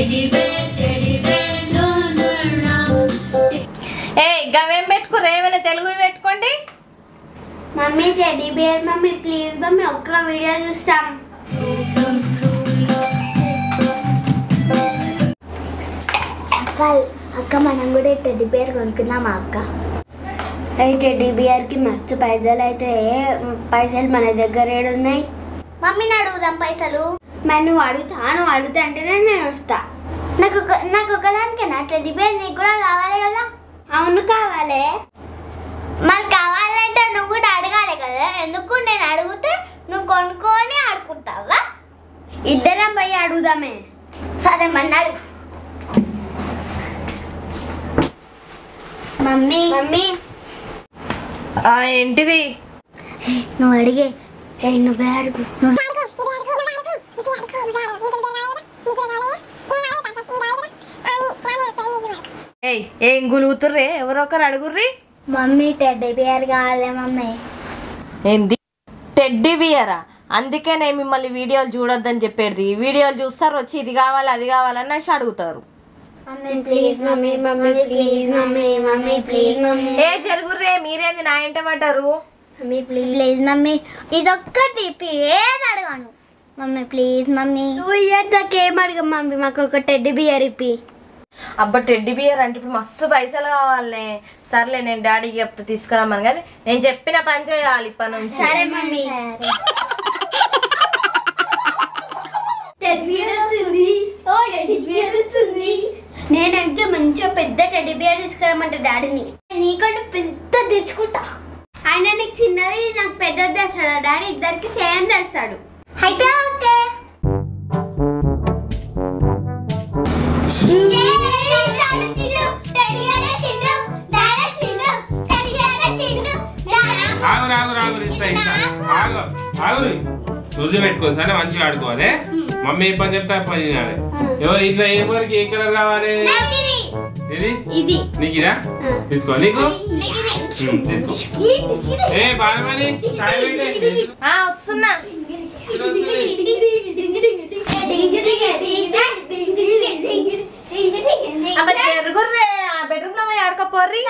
teddy bear, teddy bear, don't run around. ఏ గవేం పెట్టుకుర్రు ఏమైనా తెలుగు పెట్టుకోండి mummy teddy bear mummy please mummy ఒక్క video చూస్తాం అక్క అక్క మనం కూడా ఈ టెడ్డీ బియర్ కొనుక్కుందామా అక్క ఈ టెడ్డీ బియర్కి మస్తు పైసలు అయితే పైసలు మన దగ్గర ఏడున్నాయి మమ్మీని అడుగుదాం పైసలు మరి నువ్వు అడుగుతా నువ్వు అడుగుతా అంటేనే నేను వస్తా నాకు ఒక- నాకు ఒకదానికేనా టెడ్డీ బియర్ నీకు కూడా కావాలి కదా అవును కావాలి మరి కావాలంటే నువ్వు కూడా అడగాలి కదా ఎందుకు నేను అడిగితే నువ్వు కొనుక్కొని ఆడుకుంటావా ఇద్దరం పోయి అడుగుదామే సరే మన అడుగు మమ్మీ మమ్మీ ఆ, ఏంటిది నువ్వు అడిగే ఏ నువ్వే అడుగు నువ్వు ఏయ్ ఏం గులుగుతుర్రే ఎవరో ఒకరు అడుగుర్రి మమ్మీ టెడ్డీ బియర్ కావాలి మమ్మీ ఏంది టెడ్డీ బియరా అందుకే నేను మిమ్మల్ని వీడియోలు చూడొద్దని చెప్పేది ఈ వీడియోలు చూస్తారు వచ్చి ఇది కావాలి అది కావాలని అనేసి అడుగుతారు mummy please mummy mummy please mummy mummy please mummy ఏ జరుగుర్రే మీరేంది నా ఇంట పడ్డారు మమ్మీ ప్లీజ్ ప్లీజ్ మమ్మీ ఇదొక్కటి ఏది అడగాను mummy please mummy two years దాకా ఏం అడగం మమ్మీ మాకు ఒక టెడ్డీ బియర్ ఇప్పి అబ్బా టెడ్డీ బియర్ అంటే ఇప్పుడు మస్తు పైసలు కావాలనే సర్లే నేను డాడీకి చెప్తా తీసుకురమ్మని కానీ నేను చెప్పిన పని చేయాలి ఇప్పటి నుంచి సరే మమ్మీ నేనైతే మంచిగా పెద్ద టెడ్డీ బియర్ తీసుకురమ్మంట డాడీని నీకంటే పెద్ద తెచ్చుకుంటా ఆయన నీకు చిన్నది నాకు పెద్దది తెస్తాడు డాడీ ఇద్దరికి సేమ్ తెస్తాడు అయితే ఓకే ఆగు రాగు రాగు ఇస్తా ఇస్తా ఆగు ఆగురి రుద్ది పెట్టుకో సరే మంచిగా ఆడుకోవాలి మమ్మీ ఏ పని చెప్తే ఆ పని తినాలి ఎవరు ఇంట్లో ఏ వరకు ఏ కలర్ కావాలి ఇది ఇది నీకు ఇదా తీసుకో నీకు ఉమ్, తీసుకో ఏ బాలమణి చాయ్ పెట్టే. ఆ, వస్తున్నా అబ్బా జరుగుర్రే ఆ బెడ్రూమ్ లో పోయి ఆడుకోపోర్రి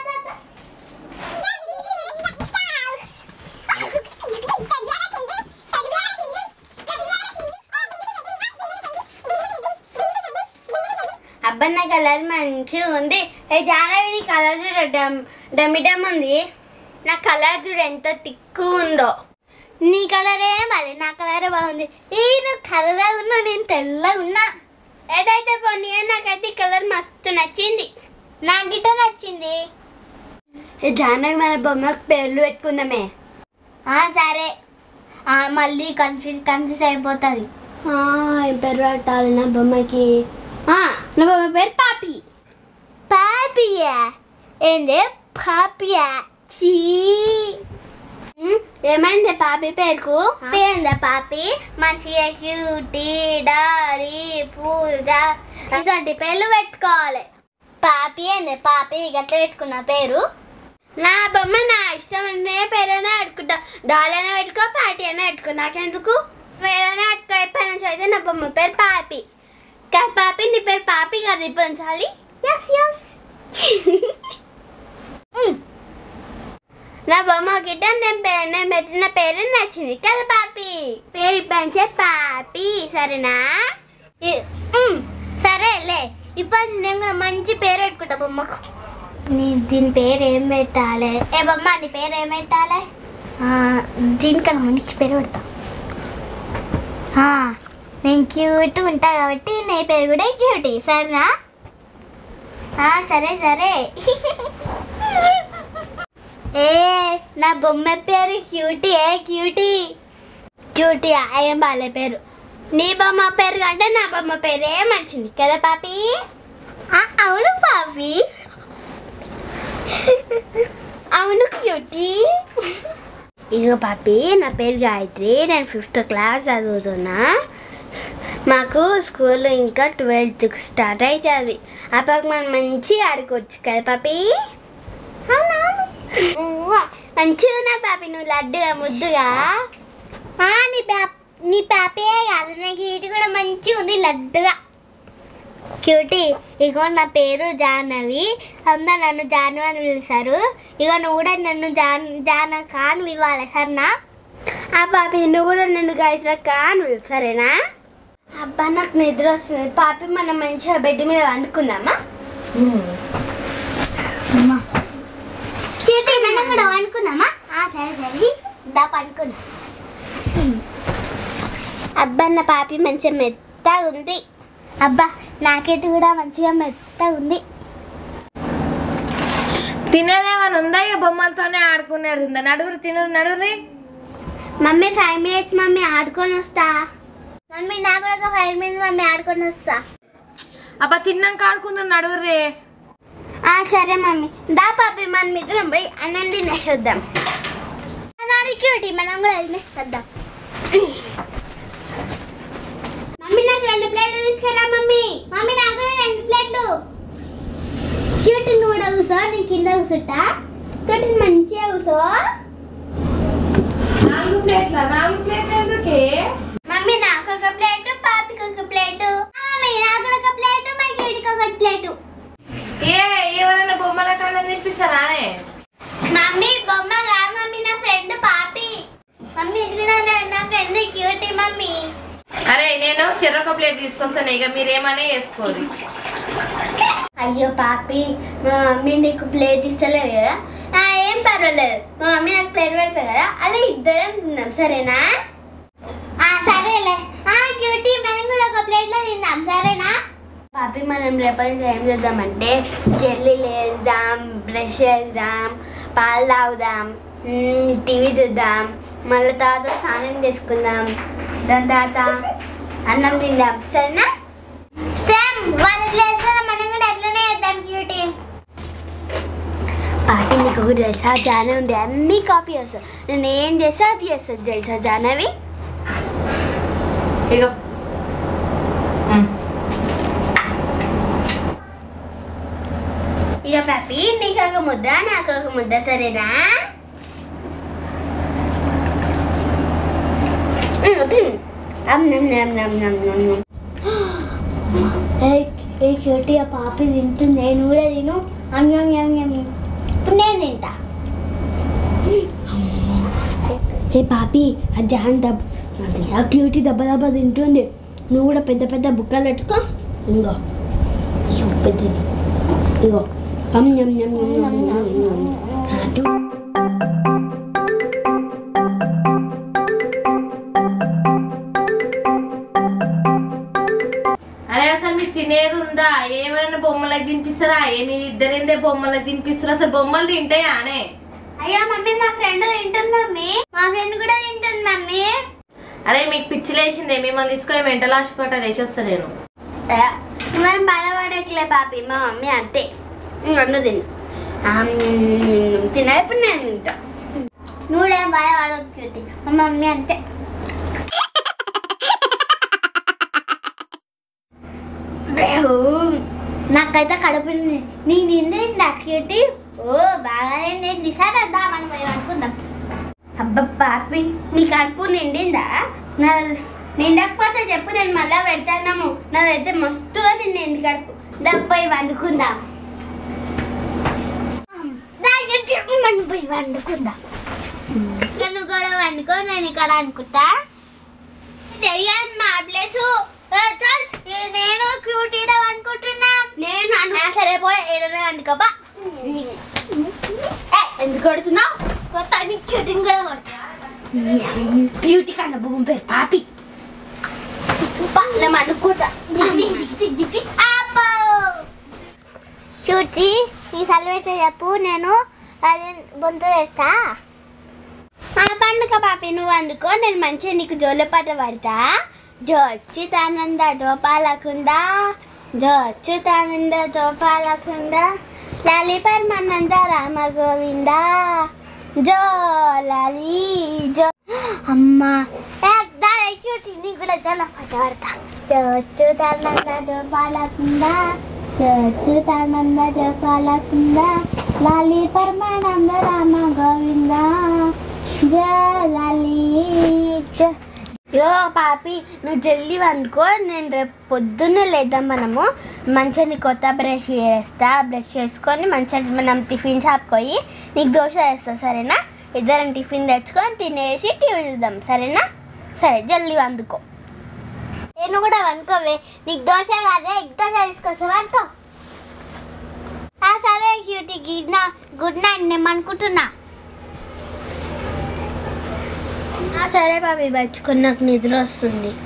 అబ్బా నా కలర్ మంచిగా ఉంది ఏ జానవి నీ కలర్ చూడ డమ్ డమ్మి డమ్ ఉంది నా కలర్ చూడు ఎంత తిక్కు ఉందో నీ కలరే మరి నా కలరే బాగుంది ఈ నువ్వు కలరా ఉన్నా నేను తెల్లగా ఉన్నా ఏదైతే పోనీ నాకైతే ఈ కలర్ మస్తు నచ్చింది నా గిట నచ్చింది ఏ జానవి మన బొమ్మకు పేర్లు పెట్టుకుందామే సరే మళ్ళీ కన్ఫ్యూజ్ కన్ఫ్యూజ్ అయిపోతుంది ఏం పేరు పెట్టాలి నా బొమ్మకి నా బొమ్మ పేరు పాపి పాపియా ఏంది పాపియా చీ ఉమ్, ఏమైంది పాపి పేరుకు పేరుందా పాపి మంచిగా క్యూటీ డారీ పూజ ఇలాంటి పేర్లు పెట్టుకోవాలి పాపి ఏంది పాపి గట్ల పెట్టుకున్న పేరు నా బొమ్మ నా ఇష్టం అనే పేరైనా పెట్టుకుంటా డాల్ అయినా పెట్టుకో పాటి అయినా పెట్టుకో నాకెందుకు వేరైనా పెట్టుకో ఎప్పటి నుంచి అయితే నా బొమ్మ పేరు పాపి కాదు పాపి నీ పేరు పాపి కదా ఇప్పుడు ఉంచాలి ఎస్ ఎస్ నా బొమ్మ గిట్ట నేను పే- నేను పెట్టిన పేరు నచ్చింది కదా పాపి పేరు ఇప్పటి పాపి సరేనా ఇ- ఉమ్, సరేలే ఇప్పటి నుంచి నేను కూడా మంచి పేరు పెట్టుకుంటా బొమ్మకు నీ దీని పేరు ఏం పెట్టాలి ఏ బొమ్మ నీ పేరు ఏం పెట్టాలి దీనికన్నా మంచి పేరు పెడతా ఆ, నేను క్యూట్ ఉంటా కాబట్టి నీ పేరు కూడా క్యూటీ సరేనా ఆ, సరే సరే ఏ నా బొమ్మ పేరు క్యూటీ ఏ క్యూటీ క్యూటీ ఏం బాలే పేరు నీ బొమ్మ పేరు కంటే నా బొమ్మ పేరే మంచిది కదా పాపి ఆ, అవును పాపి అవును క్యూటీ ఇక పాపి నా పేరు గాయత్రి నేను ఫిఫ్త్ క్లాస్ చదువుతున్నా మాకు స్కూల్ ఇంకా ట్వెల్త్కి స్టార్ట్ అవుతుంది అప్పటికి మనం మంచిగా ఆడుకోవచ్చు కదా పాపి అవునవును మంచిగా ఉన్నా పాపి నువ్వు లడ్డుగా ముద్దుగా ఆ, నీ పా నీ పాపే కాదు నాకు ఇది కూడా మంచిగా ఉంది లడ్డుగా క్యూటీ ఇగో నా పేరు జాహ్నవి అందరు నన్ను జాను అని పిలుస్తారు ఇగో నువ్వు కూడా నన్ను జాన్ జానక అని పిలవాలి సరేనా ఆ పాపి నువ్వు కూడా నన్ను గాయత్రక్క అని పిలు సరేనా అబ్బా నాకు నిద్ర వస్తుంది పాపి మనం మంచిగా బెడ్ మీద వండుకుందామా క్యూటీ మనం కూడా వండుకుందామా ఆ, సరే సరే దా పండుకుందాం అబ్బా నా పాపి మంచిగా మెత్తగా ఉంది అబ్బా నాకైతే కూడా మంచిగా మెత్తగా ఉంది తినేదేమైనా ఉందా ఇక బొమ్మలతోనే ఆడుకునేది ఉందా నడుగురు తిను నడుగురి మమ్మీ ఫైవ్ మినిట్స్ మమ్మీ ఆడుకొని వస్తా మమ్మీ నాకు కూడా ఒక ఫైవ్ మినిట్స్ మమ్మీ ఆడుకొని వస్తా అబ్బా తిన్నాక ఆడుకుందాం నడుగురే ఆ సరే మమ్మీ దా పాపి మనం ఇద్దరం పోయి అన్నం తినేసి వద్దాం నాది క్యూటీ మనం కూడా తినేసి వద్దాం మమ్మీ నాకు రెండు ప్లేట్లు తీసుకురా మమ్మీ మమ్మీ నాకు కూడా రెండు ప్లేట్లు క్యూటీ నువ్వు కూడా కూర్చో నేను కింద కూర్చుంటా క్యూటీ మంచిగా కూర్చో నాలుగు ప్లేట్ల నాలుగు ప్లేట్లు ఎందుకే మమ్మీ నాకు ఒక ప్లేట్ పాపికి ఒక ప్లేట్ మమ్మీ నాకు ఒక ప్లేట్ మా క్యూటీకి ఒక ప్లేటు ఏ ఎవరైనా బొమ్మల కన్నా తినిపిస్తారా అనే మమ్మీ బొమ్మ కాదు మమ్మీ నా ఫ్రెండ్ పాపి మమ్మీ ఇది నా నా ఫ్రెండ్ క్యూటీ మమ్మీ అరే నేను చెరొక ప్లేట్ తీసుకొస్తాను ఇక మీరేమనే వేసుకోరు అయ్యో పాపి మా మమ్మీ నీకు ప్లేట్ ఇస్తలేదు కదా ఆ, ఏం పర్వాలేదు మా మమ్మీ నాకు ప్లేట్ పెడతారు కదా అలా ఇద్దరం తిందాం సరేనా ఆ, సరేలే ఆ క్యూటీ మనం కూడా ఒక ప్లేట్లో తిందాం సరేనా పాపి మనం రేపటి నుంచి ఏం చేద్దామంటే జెల్లీలు వేద్దాం బ్రష్ చేద్దాం పాలు తాగుదాం మ్, టీవీ చూద్దాం మళ్ళీ తర్వాత స్నానం చేసుకుందాం దాని తర్వాత అన్నం తిందాం సరేనా సేమ్ వాళ్ళ ప్లేస్ మనం కూడా అట్లనే చేద్దాం క్యూటీ పాపి నీకు ఒకటి తెలుసా జానవి ఉంది అన్ని కాపీ చేస్తా నేను ఏం చేస్తా అది చేస్తుంది తెలుసా జానవి ఇక ఇక పాపి నీకు ఒక ముద్ద నాకు ఒక ముద్ద సరేనా ఉమ్, తిను. అమ్ నమ్ నమ్ నమ్ నమ్ నమ్ నమ్. ఏ- ఏ క్యూటీ ఆ పాపి తింటుంది నేను కూడా తిను అమ్ యమ్ యమ్ యమ్ యమ్. ఇప్పుడు నేను తింటా ఏ పాపి ఆ జాన్ దెబ్బ అది ఆ క్యూటీ దెబ్బ దెబ్బ తింటుంది నువ్వు కూడా పెద్ద పెద్ద బుక్కలు పెట్టుకో ఇంకో ఇగో పెద్దది ఇగో అమ్ యమ్ యమ్ యమ్ యమ్ యమ్ యమ్. అటు. అరే అసలు మీకు తినేది ఉందా ఎవరైనా బొమ్మలకు తినిపిస్తారా ఏమి ఇద్దరేందే బొమ్మలకు తినిపిస్తారా అసలు బొమ్మలు తింటాయా అనే అయ్యా మమ్మీ మా ఫ్రెండ్ తింటుంది మమ్మీ మా ఫ్రెండ్ కూడా తింటుంది మమ్మీ అరే మీకు పిచ్చిలేసిందే మిమ్మల్ని తీసుకొని మెంటల్ హాస్పిటల్ వేసేస్తా నేను నువ్వేం బాధపడట్లే పాపి మా మమ్మీ అంతే నన్ను తిను తిన్నా ఇప్పుడు నేను తింటా నువ్వేం బాధపడదు మా మమ్మీ అంతే నాకైతే కడుపు నిండి- నీకు నిండి క్యూటీ ఓ బాగా నేను దిశారద్దా మనం పోయి అనుకుందాం అబ్బా పాపి నీ కడుపు నిండిందా నా నిండకపోతే చెప్పు నేను మళ్ళా పెడతాను నాదైతే మస్తుగా నిండింది కడుపు దబ్బోయి వండుకుందాం దానికి చెప్పు మనం పోయి వండుకుందాం ఇక నువ్వు కూడా వండుకో నేను ఇక్కడ అనుకుంటా తెలియదు మా ప్లేస్ నేను క్యూటీగా అనుకుంటున్నా నేను అను- సరే పోయి ఏదైనా అనుకోబా ఎందుకు కొడుతున్నావు కొత్త క్యూటింగ్ కూడా కొడతా బ్యూటీ కన్నా బొమ్మ పేరు పాపి మనం అనుకుంటా చూచి నీ సెలవు చెప్పు నేను అది బొంత చేస్తా ఆ పండుగ పాపి నువ్వు అందుకో నేను మంచిగా నీకు జోలపాట పడతా జోచ్యుతానంద జోపాలకుందా జోచ్యుతానంద జోపాలకుందా లాలి పరమానంద రామ గోవింద జో లాలి జో అమ్మా క్యూటీ నీకు కూడా జోలపాట పడతా జోచ్యుతానంద జోపాలకుందా జోచ్యుతానంద జోపాలకుందా లాలి పరమానంద రామ గోవింద జలాలి యో పాపి నువ్వు జల్దీ అనుకో నేను రేపు పొద్దున్నే లేద్దాం మనము మంచిగా నీ కొత్త బ్రష్ చేస్తా బ్రష్ చేసుకొని మంచిగా మనం టిఫిన్ షాప్కి పోయి నీకు దోశ వేస్తా సరేనా ఇద్దరం టిఫిన్ తెచ్చుకొని తినేసి టీవీ చూద్దాం సరేనా సరే జల్దీ అందుకో నేను కూడా అనుకోవే నీకు దోశ కాదే ఎగ్ దోశ తీసుకొస్తా అనుకో ఆ, సరే క్యూటీ గుడ్ నా గుడ్ నైట్ నేను అనుకుంటున్నా ఆ, సరే బాబీ పచ్చుకొని నాకు నిద్ర వస్తుంది